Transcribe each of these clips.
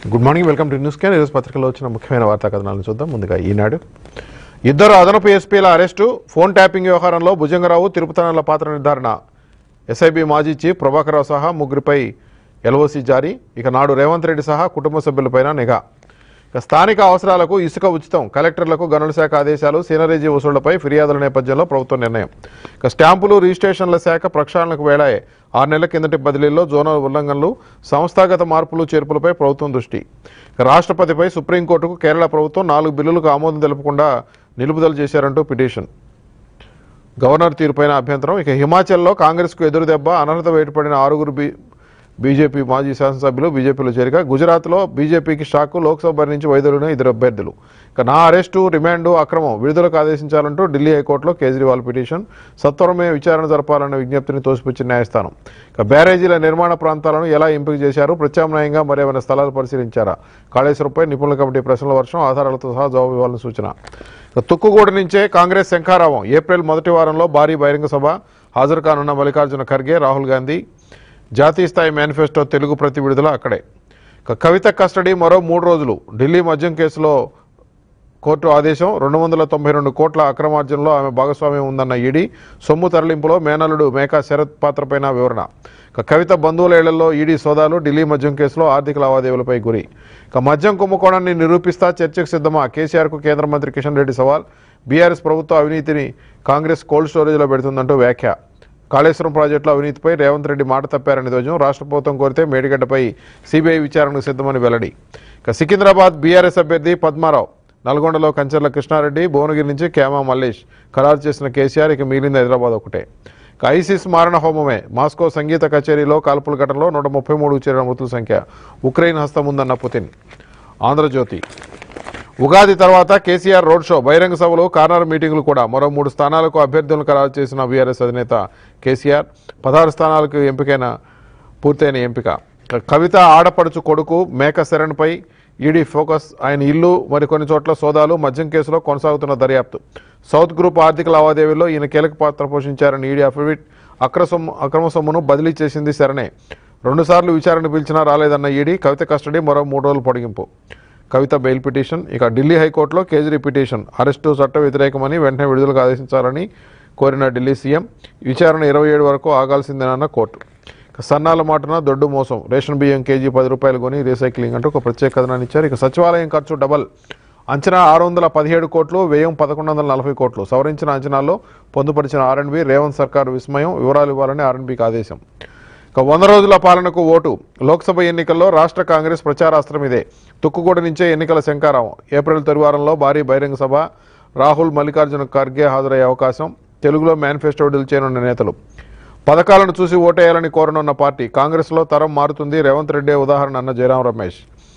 good morning welcome to news can ఈరోజు పత్రికలో వచ్చిన ముఖ్యమైన వార్తా కథనాలను చూద్దాం ముందుగా ఈనాడు ఇద్దరు అదనపు ఎస్పీల అరెస్టు ఫోన్ ట్యాపింగ్ వ్యవహారంలో భుజంగరావు తిరుపతనాల పాత్ర నిర్ధారణ ఎస్ఐబి మాజీ చీఫ్ ప్రభాకరరావు సహా ముగ్గురిపై ఎల్ఓసి జారీ ఇక నాడు రేవంత్ రెడ్డి సహా కుటుంబ సభ్యులపైన నిఘా ఇక స్థానిక అవసరాలకు ఇసుక ఉచితం కలెక్టర్లకు గనుల శాఖ ఆదేశాలు సీనరేజీ వసూళ్లపై ఫిర్యాదుల నేపథ్యంలో ప్రభుత్వం నిర్ణయం ఇక స్టాంపులు రిజిస్ట్రేషన్ల శాఖ ప్రక్షాళనకు వేళాయే ఆరు నెలల కిందటి బదిలీల్లో జోనల్ ఉల్లంఘనలు సంస్థాగత మార్పులు చేర్పులపై ప్రభుత్వం దృష్టి ఇక రాష్ట్రపతిపై సుప్రీంకోర్టుకు కేరళ ప్రభుత్వం నాలుగు బిల్లులకు ఆమోదం తెలపకుండా నిలుపుదల చేశారంటూ పిటిషన్ గవర్నర్ తీరుపైన అభ్యంతరం ఇక హిమాచల్లో కాంగ్రెస్కు ఎదురు దెబ్బ అనర్హత వేటుపడిన ఆరుగురు బీ బీజేపీ మాజీ శాసనసభ్యులు బీజేపీలో చేరిక గుజరాత్లో బీజేపీకి షాకు లోక్సభ నుంచి వైదొలిన ఇద్దరు అభ్యర్థులు ఇక నా అరెస్టు రిమాండు అక్రమం విడుదలకు ఆదేశించాలంటూ ఢిల్లీ హైకోర్టులో కేజ్రీవాల్ పిటిషన్ సత్వరమే విచారణ జరపాలన్న విజ్ఞప్తిని తోసిపుచ్చిన న్యాయస్థానం ఇక బ్యారేజీల నిర్మాణ ప్రాంతాలను ఎలా ఎంపిక చేశారు ప్రత్యామ్నాయంగా మరేమైనా స్థలాలు పరిశీలించారా కాళేశ్వరంపై నిపుణుల కమిటీ ప్రశ్నల వర్షం ఆధారాలతో సహా జవాబు ఇవ్వాలని సూచన ఇక తుక్కుగూడ నుంచే కాంగ్రెస్ శంఖారావం ఏప్రిల్ మొదటి వారంలో భారీ బహిరంగ సభ హాజరు కానున్న మల్లికార్జున ఖర్గే రాహుల్ గాంధీ జాతీయ స్థాయి మేనిఫెస్టో తెలుగు ప్రతి విడుదల అక్కడే ఇక కవిత కస్టడీ మరో మూడు రోజులు ఢిల్లీ మద్యం కేసులో కోర్టు ఆదేశం రెండు వందల తొంభై రెండు కోట్ల అక్రమార్జనలో ఆమె భాగస్వామ్యం ఉందన్న ఈడీ సొమ్ము తరలింపులో మేనల్లుడు మేకా శరత్ పాత్రపైన వివరణ ఇక కవిత బంధువుల ఇళ్లలో ఈడీ సోదాలు ఢిల్లీ మద్యం కేసులో ఆర్థిక లావాదేవీలపై గురి ఇక మద్యం కుంభకోణాన్ని నిరూపిస్తా చర్చకు సిద్ధమా కేసీఆర్కు కేంద్ర మంత్రి కిషన్ రెడ్డి సవాల్ బీఆర్ఎస్ ప్రభుత్వ అవినీతిని కాంగ్రెస్ కోల్డ్ స్టోరేజ్లో పెడుతుందంటూ వ్యాఖ్య కాళేశ్వరం ప్రాజెక్టులో అవినీతిపై రేవంత్ రెడ్డి మాట తప్పారని ధ్వజం రాష్ట్ర ప్రభుత్వం కోరితే మేడిగడ్డపై సిబిఐ విచారణకు సిద్ధమని వెల్లడి ఇక సికింద్రాబాద్ బీఆర్ఎస్ అభ్యర్థి పద్మారావు నల్గొండలో కంచర్ల కృష్ణారెడ్డి భువనగిరి నుంచి కేమా మల్లేష్ ఖరారు చేసిన కేసీఆర్ ఇక మిగిలింది హైదరాబాద్ ఒకటే ఇక ఐసిస్ మారణ హోమమే మాస్కో సంగీత కచేరీలో కాల్పుల ఘటనలో నూట ముప్పై మూడు చేరిన మృతుల సంఖ్య ఉక్రెయిన్ హస్తం ఉందన్న పుతిన్ ఆంధ్రజ్యోతి ఉగాది తర్వాత కేసీఆర్ రోడ్ షో బహిరంగ సభలు కార్నర్ మీటింగులు కూడా మరో మూడు స్థానాలకు అభ్యర్థులను ఖరారు చేసిన బీఆర్ఎస్ అధినేత కేసీఆర్ పదహారు స్థానాలకు ఎంపికైన పూర్తయిన ఎంపిక ఇక కవిత ఆడపడుచు కొడుకు మేక శరణ్పై ఈడీ ఫోకస్ ఆయన ఇల్లు మరికొన్ని చోట్ల సోదాలు మద్యం కేసులో కొనసాగుతున్న దర్యాప్తు సౌత్ గ్రూప్ ఆర్థిక లావాదేవీల్లో ఈయన కీలక పాత్ర పోషించారని ఈడీ అఫిడవిట్ అక్ర సొమ్ము అక్రమ సొమ్మును బదిలీ చేసింది శరణే రెండుసార్లు విచారణ పిలిచినా రాలేదన్న ఈడీ కవిత కస్టడీ మరో మూడు రోజులు పొడిగింపు కవిత బెయిల్ పిటిషన్ ఇక ఢిల్లీ హైకోర్టులో కేజ్రీ పిటిషన్ అరెస్టు చట్ట వ్యతిరేకమని వెంటనే విడుదలకు ఆదేశించాలని కోరిన ఢిల్లీ సీఎం విచారణ ఇరవై ఏడు వరకు ఆగాల్సిందేనన్న కోర్టు ఇక సన్నాల మాటన దొడ్డు మోసం రేషన్ బియ్యం కేజీ పది రూపాయలు కొని రీసైక్లింగ్ అంటూ ఒక ప్రత్యేక కథనాన్ని ఇచ్చారు ఇక సచివాలయం ఖర్చు డబల్ అంచనా ఆరు వందల పదిహేడు కోట్లు వ్యయం పదకొండు వందల నలభై కోట్లు సవరించిన అంచనాల్లో పొందుపరిచిన ఆర్ఎండ్బి రేవంత్ సర్కార్ విస్మయం వివరాలు ఇవ్వాలని ఆర్ఎండ్బికి ఆదేశం ఇక వంద రోజుల పాలనకు ఓటు లోక్సభ ఎన్నికల్లో రాష్ట్ర కాంగ్రెస్ ప్రచారాస్త్రం ఇదే తుక్కుగూడ నుంచే ఎన్నికల శంకారావం ఏప్రిల్ తొలివారంలో భారీ బహిరంగ సభ రాహుల్ మల్లికార్జున ఖర్గే హాజరయ్యే అవకాశం తెలుగులో మేనిఫెస్టో విడుదల చేయనున్న నేతలు పథకాలను చూసి ఓటేయాలని కోరనున్న పార్టీ కాంగ్రెస్లో తరం మారుతుంది రేవంత్ రెడ్డి ఉదాహరణ అన్న జయరాం రమేష్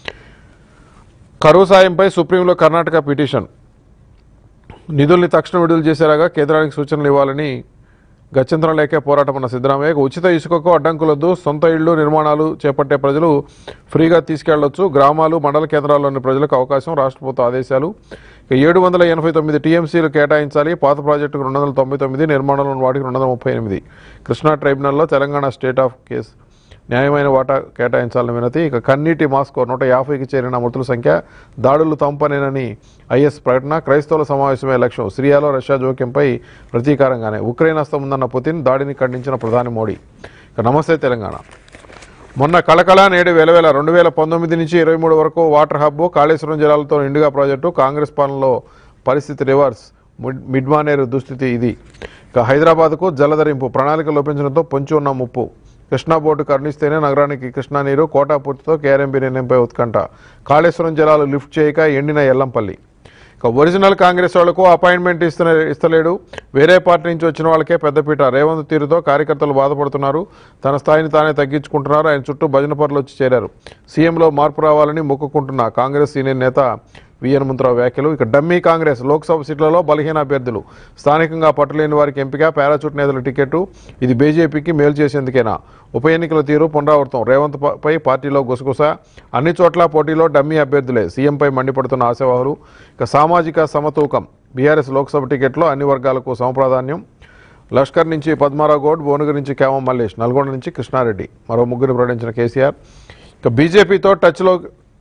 కరువు సాయంపై సుప్రీంలో కర్ణాటక పిటిషన్ నిధుల్ని తక్షణం విడుదల చేసేలాగా కేంద్రానికి సూచనలు ఇవ్వాలని గత్యంతరం లేకే పోరాటం అన్న సిద్ధరామయ్య ఇక ఉచిత ఇసుకకు అడ్డంకులొద్దు సొంత ఇళ్లు నిర్మాణాలు చేపట్టే ప్రజలు ఫ్రీగా తీసుకెళ్లొచ్చు గ్రామాలు మండల కేంద్రాల్లోని ప్రజలకు అవకాశం రాష్ట్ర ప్రభుత్వ ఆదేశాలు ఇక ఏడు వందల ఎనభై తొమ్మిది టీఎంసీలు కేటాయించాలి పాత ప్రాజెక్టుకు రెండు వందల తొంభై తొమ్మిది నిర్మాణంలోని వాటికి రెండు వందల ముప్పై ఎనిమిది కృష్ణా ట్రైబ్యునల్లో తెలంగాణ స్టేట్ ఆఫ్ కేసు న్యాయమైన వాటా కేటాయించాలని వినతి ఇక కన్నీటి మాస్కో నూట యాభైకి చేరిన మృతుల సంఖ్య దాడులు తంపనేనని ఐఎస్ ప్రకటన క్రైస్తవుల సమావేశమే లక్ష్యం సిరియాలో రష్యా జోక్యంపై ప్రతీకారంగానే ఉక్రెయిన్ హస్తం ఉందన్న పుతిన్ దాడిని ఖండించిన ప్రధాని మోడీ ఇక నమస్తే తెలంగాణ మొన్న కళకళ నేడు వేలవేల రెండు వేల పంతొమ్మిది నుంచి ఇరవై మూడు వరకు వాటర్ హబ్ కాళేశ్వరం జలాలతో నిండుగా ప్రాజెక్టు కాంగ్రెస్ పాలనలో పరిస్థితి రివర్స్ మిడ్ మిడ్ మానేరు దుస్థితి ఇది ఇక హైదరాబాద్కు జలధరింపు ప్రణాళిక లోపించడంతో పొంచి ఉన్న ముప్పు కృష్ణా బోర్డు కరుణిస్తేనే నగరానికి కృష్ణా నీరు కోటా పూర్తితో కేఆర్ఎంపీ నిర్ణయంపై ఉత్కంఠ కాళేశ్వరం జలాలు లిఫ్ట్ చేయక ఎండిన ఎల్లంపల్లి ఇక ఒరిజినల్ కాంగ్రెస్ వాళ్లకు అపాయింట్మెంట్ ఇస్తున్న ఇస్తలేడు వేరే పార్టీ నుంచి వచ్చిన వాళ్ళకే పెద్దపీట రేవంత్ తీరుతో కార్యకర్తలు బాధపడుతున్నారు తన స్థాయిని తానే తగ్గించుకుంటున్నారు ఆయన చుట్టూ భజన పరులు వచ్చి చేరారు సీఎంలో మార్పు రావాలని మొక్కుకుంటున్న కాంగ్రెస్ సీనియర్ నేత విఎన్ ముంత్రావు వ్యాఖ్యలు ఇక డమ్మీ కాంగ్రెస్ లోక్సభ సీట్లలో బలహీన అభ్యర్థులు స్థానికంగా పట్టులేని వారికి ఎంపిక పారాచూట్ నేతల టికెట్ ఇది బీజేపీకి మేలు చేసేందుకేనా ఉప ఎన్నికల తీరు పునరావృతం రేవంత్ ప- పై పార్టీలో గుసగుస అన్ని చోట్ల పోటీలో డమ్మీ అభ్యర్థులే సీఎంపై మండిపడుతున్న ఆశావాహులు ఇక సామాజిక సమతూకం బీఆర్ఎస్ లోక్సభ టికెట్లో అన్ని వర్గాలకు సమప్రాధాన్యం లష్కర్ నుంచి పద్మారావు గౌడ్ భువనగిరి నుంచి కేవం మల్లేష్ నల్గొండ నుంచి కృష్ణారెడ్డి మరో ముగ్గురు ప్రకటించిన కేసీఆర్ ఇక బీజేపీతో టచ్లో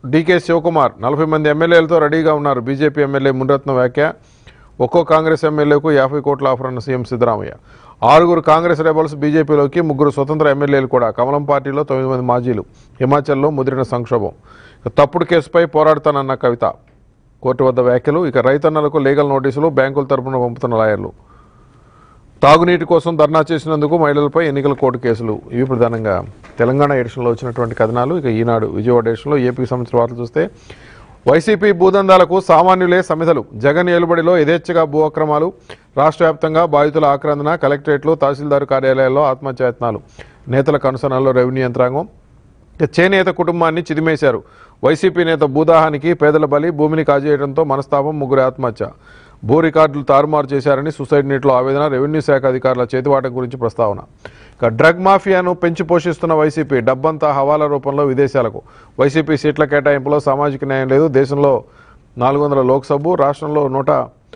డీకే శివకుమార్ నలభై మంది ఎమ్మెల్యేలతో రెడీగా ఉన్నారు బీజేపీ ఎమ్మెల్యే మునిరత్న వ్యాఖ్య ఒక్కో కాంగ్రెస్ ఎమ్మెల్యేకు యాభై కోట్ల ఆఫర్ అన్న సీఎం సిద్ధరామయ్య ఆరుగురు కాంగ్రెస్ రెబల్స్ బీజేపీలోకి ముగ్గురు స్వతంత్ర ఎమ్మెల్యేలు కూడా కమలం పార్టీలో తొమ్మిది మంది మాజీలు హిమాచల్లో ముదిరిన సంక్షోభం ఇక తప్పుడు కేసుపై పోరాడుతానన్న కవిత కోర్టు వద్ద వ్యాఖ్యలు ఇక రైతన్నలకు లీగల్ నోటీసులు బ్యాంకుల తరపున పంపుతున్న లాయర్లు తాగునీటి కోసం ధర్నా చేసినందుకు మహిళలపై ఎన్నికల కోర్టు కేసులు ఇవి ప్రధానంగా తెలంగాణ ఎడిషన్లో వచ్చినటువంటి కథనాలు ఇక ఈనాడు విజయవాడ ఎడిషన్లో ఏపీకి సంబంధించిన వార్తలు చూస్తే వైసీపీ భూదందాలకు సామాన్యులే సమిధలు జగన్ ఏలుబడిలో యథేచ్ఛగా భూ అక్రమాలు రాష్ట్ర వ్యాప్తంగా బాధితుల ఆక్రందన కలెక్టరేట్లు తహసీల్దారు కార్యాలయాల్లో ఆత్మహత్యాయత్నాలు నేతల కనుసనల్లో రెవెన్యూ యంత్రాంగం ఇక చేనేత కుటుంబాన్ని చిదిమేశారు వైసీపీ నేత భూదాహానికి పేదల బలి భూమిని కాజేయడంతో మనస్తాపం ముగ్గురు ఆత్మహత్య భూ రికార్డులు తారుమారు చేశారని సూసైడ్ నీటిలో ఆవేదన రెవెన్యూ శాఖ అధికారుల చేతివాటం గురించి ప్రస్తావన ఇక డ్రగ్ మాఫియాను పెంచి పోషిస్తున్న వైసీపీ డబ్బంతా హవాలా రూపంలో విదేశాలకు వైసీపీ సీట్ల కేటాయింపులో సామాజిక న్యాయం లేదు దేశంలో నాలుగు వందల లోక్సభ రాష్ట్రంలో నూట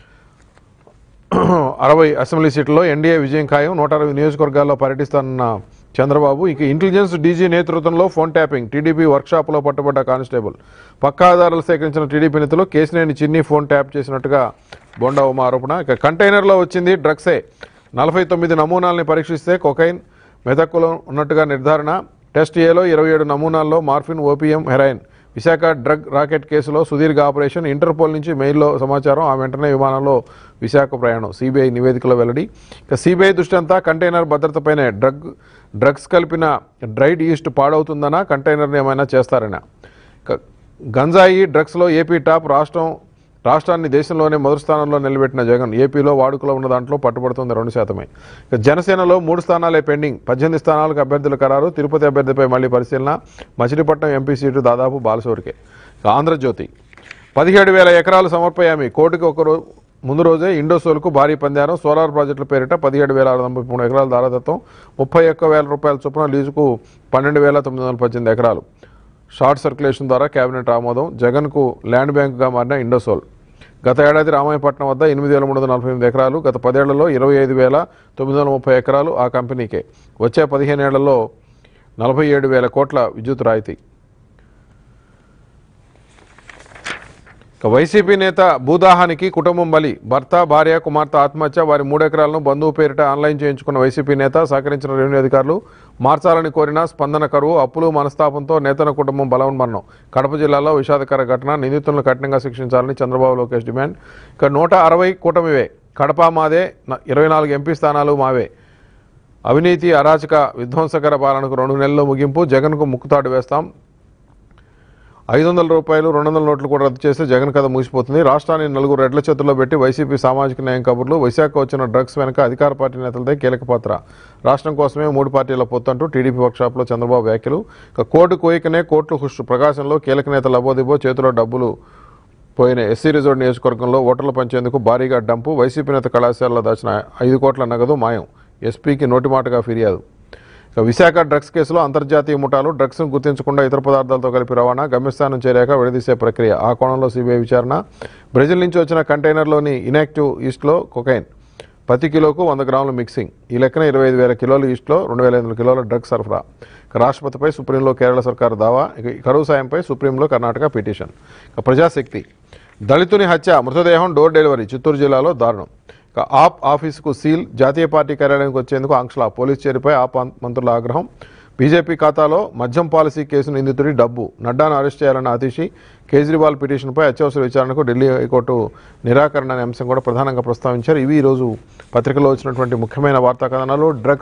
అరవై అసెంబ్లీ సీట్లలో ఎన్డీఏ విజయం ఖాయం నూట అరవై నియోజకవర్గాల్లో పర్యటిస్తానన్న చంద్రబాబు ఇక ఇంటెలిజెన్స్ డీజీ నేతృత్వంలో ఫోన్ ట్యాపింగ్ టీడీపీ వర్క్షాప్లో పట్టుబడ్డ కానిస్టేబుల్ పక్కా ఆధారాలు సేకరించిన టీడీపీ నేతలు కేసినేని చిన్ని ఫోన్ ట్యాప్ చేసినట్టుగా బొండా ఉమా ఆరోపణ ఇక కంటైనర్లో వచ్చింది డ్రగ్సే నలభై తొమ్మిది నమూనాల్ని పరీక్షిస్తే కొకైన్ మెదక్కులో ఉన్నట్టుగా నిర్ధారణ టెస్ట్ ఏలో ఇరవై ఏడు నమూనాల్లో మార్ఫిన్ ఓపీఎం హెరాయిన్ విశాఖ డ్రగ్ రాకెట్ కేసులో సుదీర్ఘ ఆపరేషన్ ఇంటర్పోల్ నుంచి మెయిల్లో సమాచారం ఆ వెంటనే విమానంలో విశాఖ ప్రయాణం సిబిఐ నివేదికలో వెల్లడి ఇక సిబిఐ దృష్టంతా కంటైనర్ భద్రతపైనే డ్రగ్ డ్రగ్స్ కలిపిన డ్రైడ్ ఈస్ట్ పాడవుతుందనా కంటైనర్ని ఏమైనా చేస్తారనా ఇక గంజాయి డ్రగ్స్లో ఏపీ టాప్ రాష్ట్రం రాష్ట్రాన్ని దేశంలోనే మొదటి స్థానంలో నిలబెట్టిన జగన్ ఏపీలో వాడుకలో ఉన్న దాంట్లో పట్టుబడుతుంది రెండు శాతమే ఇక జనసేనలో మూడు స్థానాలే పెండింగ్ పద్దెనిమిది స్థానాలకు అభ్యర్థుల ఖరారు తిరుపతి అభ్యర్థిపై మళ్లీ పరిశీలన మచిలీపట్నం ఎంపీ సీటు దాదాపు బాలసోరికే ఇక ఆంధ్రజ్యోతి పదిహేడు వేల ఎకరాలు సమర్పయామి కోటికి ఒక రో ముందు రోజే ఇండోసోల్కు భారీ పందారం సోలార్ ప్రాజెక్టుల పేరిట పదిహేడు వేల ఆరు వందల మూడు ఎకరాల దారాదత్వం ముప్పై ఒక్క వేల రూపాయల చొప్పున లీజుకు పన్నెండు వేల తొమ్మిది వందల పద్దెనిమిది ఎకరాలు షార్ట్ సర్క్యులేషన్ ద్వారా కేబినెట్ ఆమోదం జగన్కు ల్యాండ్ బ్యాంకుగా మారిన ఇండోసోల్ గత ఏడాది రామాయపట్నం వద్ద ఎనిమిది వేల మూడు వందల నలభై ఎనిమిది ఎకరాలు గత పదేళ్లలో ఇరవై ఐదు వేల తొమ్మిది వందల ముప్పై ఎకరాలు ఆ కంపెనీకే వచ్చే పదిహేను ఏళ్లలో నలభై ఏడు వేల కోట్ల విద్యుత్ రాయితీ ఇక వైసీపీ నేత భూదాహానికి కుటుంబం బలి భర్త భార్య కుమార్తె ఆత్మహత్య వారి మూడెకరాలను బంధువు పేరిట ఆన్లైన్ చేయించుకున్న వైసీపీ నేత సహకరించిన రెవెన్యూ అధికారులు మార్చాలని కోరిన స్పందన కరువు అప్పులు మనస్తాపంతో నేతల కుటుంబం బలవన్మరణం కడప జిల్లాలో విషాదకర ఘటన నిందితులను కఠినంగా శిక్షించాలని చంద్రబాబు లోకేష్ డిమాండ్ ఇక నూట అరవై కూటమివే కడప మాదే న- ఇరవై నాలుగు ఎంపీ స్థానాలు మావే అవినీతి అరాచక విధ్వంసకర పాలనకు రెండు నెలల్లో ముగింపు జగన్కు ముక్కుతాడు వేస్తాం ఐదు వందల రూపాయలు రెండు వందల నోట్లు కూడా రద్దు చేస్తే జగన్ కథ ముగిసిపోతుంది రాష్ట్రాన్ని నలుగురు రెడ్ల చేతుల్లో పెట్టి వైసీపీ సామాజిక న్యాయం కబుర్లు విశాఖ వచ్చిన డ్రగ్స్ వెనుక అధికార పార్టీ నేతలదే కీలక పాత్ర రాష్ట్రం కోసమే మూడు పార్టీల పొత్తంటూ టీడీపీ వర్క్షాప్లో చంద్రబాబు వ్యాఖ్యలు ఇక కోర్టు కోయికనే కోర్టు హుష్ ప్రకాశంలో కీలక నేత లబోదిబో చేతిలో డబ్బులు పోయిన ఎస్సీ రిజర్వ్ నియోజకవర్గంలో ఓటర్లు పంచేందుకు భారీగా డంపు వైసీపీ నేత కళాశాలలో దాచిన ఐదు కోట్ల నగదు మాయం ఎస్పీకి నోటిమాటగా ఫిర్యాదు ఇక విశాఖ డ్రగ్స్ కేసులో అంతర్జాతీయ ముఠాలు డ్రగ్స్ను గుర్తించకుండా ఇతర పదార్థాలతో కలిపి రవాణా గమ్యస్థానం చేరాక విడదీసే ప్రక్రియ ఆ కోణంలో సిబిఐ విచారణ బ్రెజిల్ నుంచి వచ్చిన కంటైనర్లోని ఇనాక్టివ్ ఈస్ట్లో కొకైన్ ప్రతి కిలోకు వంద గ్రాముల మిక్సింగ్ ఈ లెక్కన ఇరవై ఐదు వేల కిలోల ఈస్ట్లో రెండు వేల ఐదు వందల కిలోల డ్రగ్స్ సరఫరా ఇక రాష్ట్రపతిపై సుప్రీంలో కేరళ సర్కారు దావా ఇక ఈ కరువు సాయంపై సుప్రీంలో కర్ణాటక పిటిషన్ ఇక ప్రజాశక్తి దళితుని హత్య మృతదేహం డోర్ డెలివరీ చిత్తూరు జిల్లాలో దారుణం ఇక ఆప్ ఆఫీసుకు సీల్ జాతీయ పార్టీ కార్యాలయానికి వచ్చేందుకు ఆంక్షల పోలీస్ చర్యపై ఆప్ మం- మంత్రుల ఆగ్రహం బీజేపీ ఖాతాలో మద్యం పాలసీ కేసు నిందితుడి డబ్బు నడ్డాను అరెస్ట్ చేయాలన్న అతిషి కేజ్రీవాల్ పిటిషన్పై అత్యవసర విచారణకు ఢిల్లీ హైకోర్టు నిరాకరణ అనే అంశం కూడా ప్రధానంగా ప్రస్తావించారు ఇవి ఈరోజు పత్రికలో వచ్చినటువంటి ముఖ్యమైన వార్తా కథనాలు డ్రగ్స్